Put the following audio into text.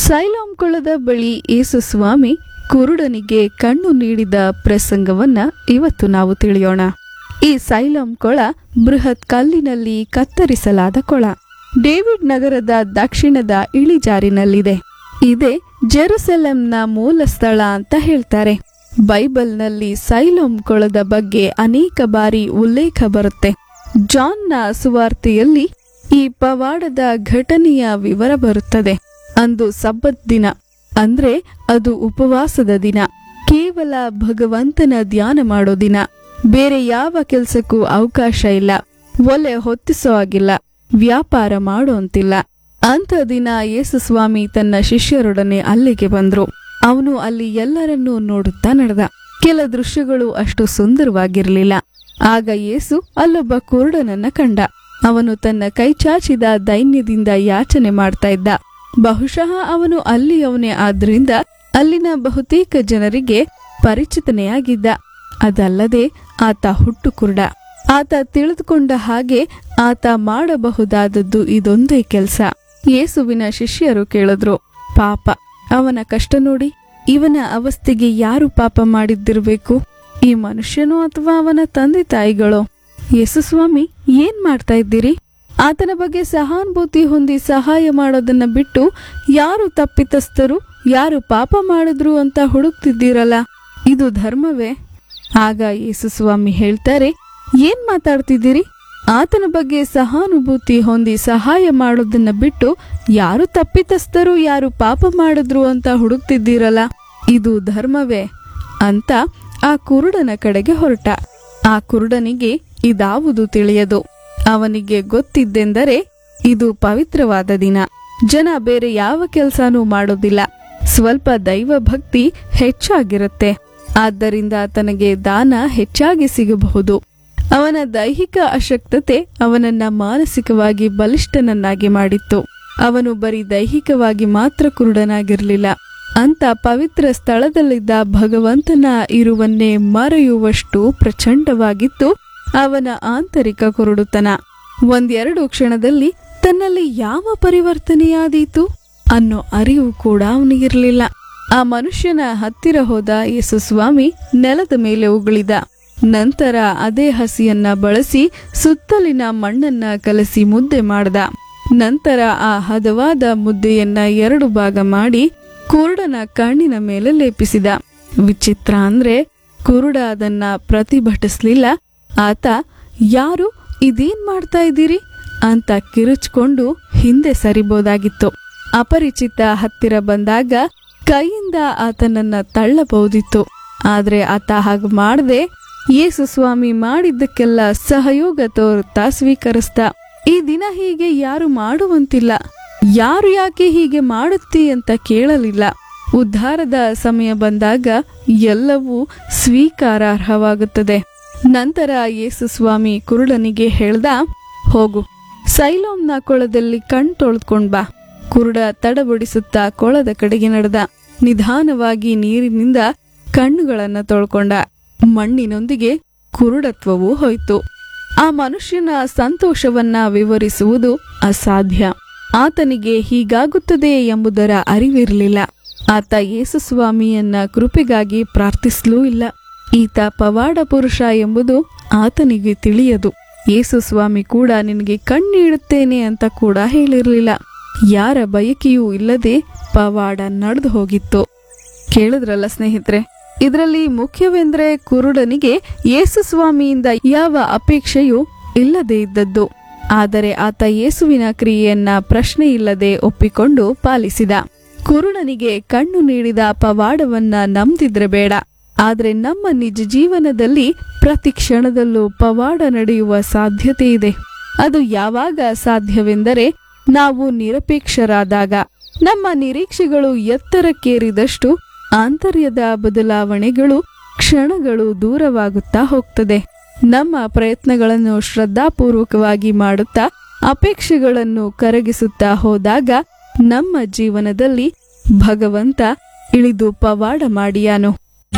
ಸೈಲಾಂ ಕೊಳದ ಬಳಿ ಯೇಸು ಸ್ವಾಮಿ ಕುರುಡನಿಗೆ ಕಣ್ಣು ನೀಡಿದ ಪ್ರಸಂಗವನ್ನ ಇವತ್ತು ನಾವು ತಿಳಿಯೋಣ ಈ ಸೈಲಾಂ ಕೊಳ ಬೃಹತ್ ಕಲ್ಲಿನಲ್ಲಿ ಕತ್ತರಿಸಲಾದ ಕೊಳ ಡೇವಿಡ್ ನಗರದ ದಕ್ಷಿಣದ ಇಳಿಜಾರಿನಲ್ಲಿದೆ ಇದೇ ಜೆರುಸೆಲೆಂನ ಮೂಲ ಸ್ಥಳ ಅಂತ ಹೇಳ್ತಾರೆ ಬೈಬಲ್ನಲ್ಲಿ ಸೈಲೋಮ್ ಕೊಳದ ಬಗ್ಗೆ ಅನೇಕ ಬಾರಿ ಉಲ್ಲೇಖ ಬರುತ್ತೆ ಜಾನ್ನ ಸುವಾರ್ತೆಯಲ್ಲಿ ಈ ಪವಾಡದ ಘಟನೆಯ ವಿವರ ಬರುತ್ತದೆ ಅಂದು ಸಬ್ಬತ್ ದಿನ ಅಂದ್ರೆ ಅದು ಉಪವಾಸದ ದಿನ ಕೇವಲ ಭಗವಂತನ ಧ್ಯಾನ ಮಾಡೋ ದಿನ ಬೇರೆ ಯಾವ ಕೆಲ್ಸಕ್ಕೂ ಅವಕಾಶ ಇಲ್ಲ ಒಲೆ ಹೊತ್ತಿಸೋ ಆಗಿಲ್ಲ ವ್ಯಾಪಾರ ಮಾಡೋಂತಿಲ್ಲ ಅಂಥ ದಿನ ಯೇಸು ಸ್ವಾಮಿ ತನ್ನ ಶಿಷ್ಯರೊಡನೆ ಅಲ್ಲಿಗೆ ಬಂದ್ರು ಅವನು ಅಲ್ಲಿ ಎಲ್ಲರನ್ನೂ ನೋಡುತ್ತಾ ನಡೆದ ಕೆಲ ದೃಶ್ಯಗಳು ಅಷ್ಟು ಸುಂದರವಾಗಿರಲಿಲ್ಲ ಆಗ ಯೇಸು ಅಲ್ಲೊಬ್ಬ ಕುರುಡನನ್ನ ಕಂಡ ಅವನು ತನ್ನ ಕೈ ಚಾಚಿದ ದೈನ್ಯದಿಂದ ಯಾಚನೆ ಮಾಡ್ತಾ ಇದ್ದ ಬಹುಶಃ ಅವನು ಅಲ್ಲಿಯವನೇ ಆದ್ರಿಂದ ಅಲ್ಲಿನ ಬಹುತೇಕ ಜನರಿಗೆ ಪರಿಚಿತನೆಯಾಗಿದ್ದ ಅದಲ್ಲದೆ ಆತ ಹುಟ್ಟು ಕುರುಡ ಆತ ತಿಳಿದುಕೊಂಡ ಹಾಗೆ ಆತ ಮಾಡಬಹುದಾದದ್ದು ಇದೊಂದೇ ಕೆಲ್ಸ ಯೇಸುವಿನ ಶಿಷ್ಯರು ಕೇಳಿದ್ರು ಪಾಪ ಅವನ ಕಷ್ಟ ನೋಡಿ ಇವನ ಅವಸ್ಥೆಗೆ ಯಾರು ಪಾಪ ಮಾಡಿದ್ದಿರ್ಬೇಕು ಈ ಮನುಷ್ಯನೋ ಅಥವಾ ಅವನ ತಂದೆ ತಾಯಿಗಳೋ ಯೇಸು ಸ್ವಾಮಿ ಏನ್ ಮಾಡ್ತಾ ಇದ್ದೀರಿ ಆತನ ಬಗ್ಗೆ ಸಹಾನುಭೂತಿ ಹೊಂದಿ ಸಹಾಯ ಮಾಡೋದನ್ನ ಬಿಟ್ಟು ಯಾರು ತಪ್ಪಿತಸ್ಥರು ಯಾರು ಪಾಪ ಮಾಡಿದ್ರು ಅಂತ ಹುಡುಕ್ತಿದ್ದೀರಲ್ಲ ಇದು ಧರ್ಮವೇ ಆಗ ಯೇಸು ಸ್ವಾಮಿ ಹೇಳ್ತಾರೆ ಏನ್ ಮಾತಾಡ್ತಿದ್ದೀರಿ ಆತನ ಬಗ್ಗೆ ಸಹಾನುಭೂತಿ ಹೊಂದಿ ಸಹಾಯ ಮಾಡೋದನ್ನ ಬಿಟ್ಟು ಯಾರು ತಪ್ಪಿತಸ್ಥರು ಯಾರು ಪಾಪ ಮಾಡಿದ್ರು ಅಂತ ಹುಡುಕ್ತಿದ್ದೀರಲ್ಲ ಇದು ಧರ್ಮವೇ ಅಂತ ಆ ಕುರುಡನ ಕಡೆಗೆ ಹೊರಟ ಆ ಕುರುಡನಿಗೆ ಇದಾವುದು ತಿಳಿಯದು ಅವನಿಗೆ ಗೊತ್ತಿದ್ದೆಂದರೆ ಇದು ಪವಿತ್ರವಾದ ದಿನ ಜನ ಬೇರೆ ಯಾವ ಕೆಲಸನೂ ಮಾಡೋದಿಲ್ಲ ಸ್ವಲ್ಪ ದೈವ ಭಕ್ತಿ ಹೆಚ್ಚಾಗಿರುತ್ತೆ ಆದ್ದರಿಂದ ತನಗೆ ದಾನ ಹೆಚ್ಚಾಗಿ ಸಿಗಬಹುದು ಅವನ ದೈಹಿಕ ಅಶಕ್ತತೆ ಅವನನ್ನ ಮಾನಸಿಕವಾಗಿ ಬಲಿಷ್ಠನನ್ನಾಗಿ ಮಾಡಿತ್ತು ಅವನು ಬರೀ ದೈಹಿಕವಾಗಿ ಮಾತ್ರ ಕುರುಡನಾಗಿರ್ಲಿಲ್ಲ ಅಂತ ಪವಿತ್ರ ಸ್ಥಳದಲ್ಲಿದ್ದ ಭಗವಂತನ ಇರುವನ್ನೇ ಮರೆಯುವಷ್ಟು ಪ್ರಚಂಡವಾಗಿತ್ತು ಅವನ ಆಂತರಿಕ ಕುರುಡುತನ ಒಂದೆರಡು ಕ್ಷಣದಲ್ಲಿ ತನ್ನಲ್ಲಿ ಯಾವ ಪರಿವರ್ತನೆಯಾದೀತು ಅನ್ನೋ ಅರಿವು ಕೂಡ ಅವನಿಗಿರಲಿಲ್ಲ ಆ ಮನುಷ್ಯನ ಹತ್ತಿರ ಹೋದ ಯೇಸು ಸ್ವಾಮಿ ನೆಲದ ಮೇಲೆ ಉಗುಳಿದ ನಂತರ ಅದೇ ಹಸಿಯನ್ನ ಬಳಸಿ ಸುತ್ತಲಿನ ಮಣ್ಣನ್ನ ಕಲಸಿ ಮುದ್ದೆ ಮಾಡ್ದ ನಂತರ ಆ ಹದವಾದ ಮುದ್ದೆಯನ್ನ ಎರಡು ಭಾಗ ಮಾಡಿ ಕುರುಡನ ಕಣ್ಣಿನ ಮೇಲೆ ಲೇಪಿಸಿದ ವಿಚಿತ್ರ ಅಂದ್ರೆ ಕುರುಡ ಅದನ್ನ ಪ್ರತಿಭಟಿಸ್ಲಿಲ್ಲ ಆತ ಯಾರು ಇದೇನ್ ಮಾಡ್ತಾ ಇದ್ದೀರಿ ಅಂತ ಕಿರುಚ್ಕೊಂಡು ಹಿಂದೆ ಸರಿಬೋದಾಗಿತ್ತು ಅಪರಿಚಿತ ಹತ್ತಿರ ಬಂದಾಗ ಕೈಯಿಂದ ಆತನನ್ನ ತಳ್ಳಬಹುದಿತ್ತು ಆದ್ರೆ ಆತ ಹಾಗೆ ಮಾಡದೆ ಯೇಸು ಸ್ವಾಮಿ ಮಾಡಿದ್ದಕ್ಕೆಲ್ಲ ಸಹಯೋಗ ತೋರುತ್ತಾ ಸ್ವೀಕರಿಸ್ದ ಈ ದಿನ ಹೀಗೆ ಯಾರು ಮಾಡುವಂತಿಲ್ಲ ಯಾರು ಯಾಕೆ ಹೀಗೆ ಮಾಡುತ್ತಿ ಅಂತ ಕೇಳಲಿಲ್ಲ ಉದ್ಧಾರದ ಸಮಯ ಬಂದಾಗ ಎಲ್ಲವೂ ಸ್ವೀಕಾರಾರ್ಹವಾಗುತ್ತದೆ ನಂತರ ಯೇಸು ಸ್ವಾಮಿ ಕುರುಡನಿಗೆ ಹೇಳ್ದ ಹೋಗು ಸೈಲೋಮ್ನ ಕೊಳದಲ್ಲಿ ಕಣ್ ತೊಳ್ಕೊಂಡ್ ಬಾ ಕುರುಡ ತಡಬಡಿಸುತ್ತಾ ಕೊಳದ ಕಡೆಗೆ ನಡೆದ ನಿಧಾನವಾಗಿ ನೀರಿನಿಂದ ಕಣ್ಣುಗಳನ್ನ ತೊಳ್ಕೊಂಡ ಮಣ್ಣಿನೊಂದಿಗೆ ಕುರುಡತ್ವವೂ ಹೋಯ್ತು ಆ ಮನುಷ್ಯನ ಸಂತೋಷವನ್ನ ವಿವರಿಸುವುದು ಅಸಾಧ್ಯ ಆತನಿಗೆ ಹೀಗಾಗುತ್ತದೆ ಎಂಬುದರ ಅರಿವಿರಲಿಲ್ಲ ಆತ ಯೇಸುಸ್ವಾಮಿಯನ್ನ ಕೃಪೆಗಾಗಿ ಪ್ರಾರ್ಥಿಸಲೂ ಇಲ್ಲ ಈತ ಪವಾಡ ಪುರುಷ ಎಂಬುದು ಆತನಿಗೆ ತಿಳಿಯದು ಯೇಸುಸ್ವಾಮಿ ಕೂಡ ನಿನಗೆ ಕಣ್ಣೀಡುತ್ತೇನೆ ಅಂತ ಕೂಡ ಹೇಳಿರಲಿಲ್ಲ ಯಾರ ಬಯಕೆಯೂ ಇಲ್ಲದೆ ಪವಾಡ ನಡೆದು ಹೋಗಿತ್ತು ಕೇಳಿದ್ರಲ್ಲ ಸ್ನೇಹಿತರೆ ಇದರಲ್ಲಿ ಮುಖ್ಯವೆಂದ್ರೆ ಕುರುಡನಿಗೆ ಯೇಸು ಸ್ವಾಮಿಯಿಂದ ಯಾವ ಅಪೇಕ್ಷೆಯೂ ಇಲ್ಲದೆ ಇದ್ದದ್ದು ಆದರೆ ಆತ ಯೇಸುವಿನ ಕ್ರಿಯೆಯನ್ನ ಪ್ರಶ್ನೆ ಇಲ್ಲದೆ ಒಪ್ಪಿಕೊಂಡು ಪಾಲಿಸಿದ ಕುರುಡನಿಗೆ ಕಣ್ಣು ನೀಡಿದ ಪವಾಡವನ್ನ ನಂಬ್ದಿದ್ರೆ ಬೇಡ ಆದ್ರೆ ನಮ್ಮ ನಿಜ ಜೀವನದಲ್ಲಿ ಪ್ರತಿ ಕ್ಷಣದಲ್ಲೂ ಪವಾಡ ನಡೆಯುವ ಸಾಧ್ಯತೆ ಇದೆ ಅದು ಯಾವಾಗ ಸಾಧ್ಯವೆಂದರೆ ನಾವು ನಿರಪೇಕ್ಷರಾದಾಗ ನಮ್ಮ ನಿರೀಕ್ಷೆಗಳು ಎತ್ತರಕ್ಕೇರಿದಷ್ಟು ಆಂತರ್ಯದ ಬದಲಾವಣೆಗಳು ಕ್ಷಣಗಳು ದೂರವಾಗುತ್ತಾ ಹೋಗ್ತದೆ ನಮ್ಮ ಪ್ರಯತ್ನಗಳನ್ನು ಶ್ರದ್ಧಾಪೂರ್ವಕವಾಗಿ ಮಾಡುತ್ತಾ ಅಪೇಕ್ಷೆಗಳನ್ನು ಕರಗಿಸುತ್ತಾ ಹೋದಾಗ ನಮ್ಮ ಜೀವನದಲ್ಲಿ ಭಗವಂತ ಇಳಿದು ಪವಾಡ ಮಾಡಿಯಾನು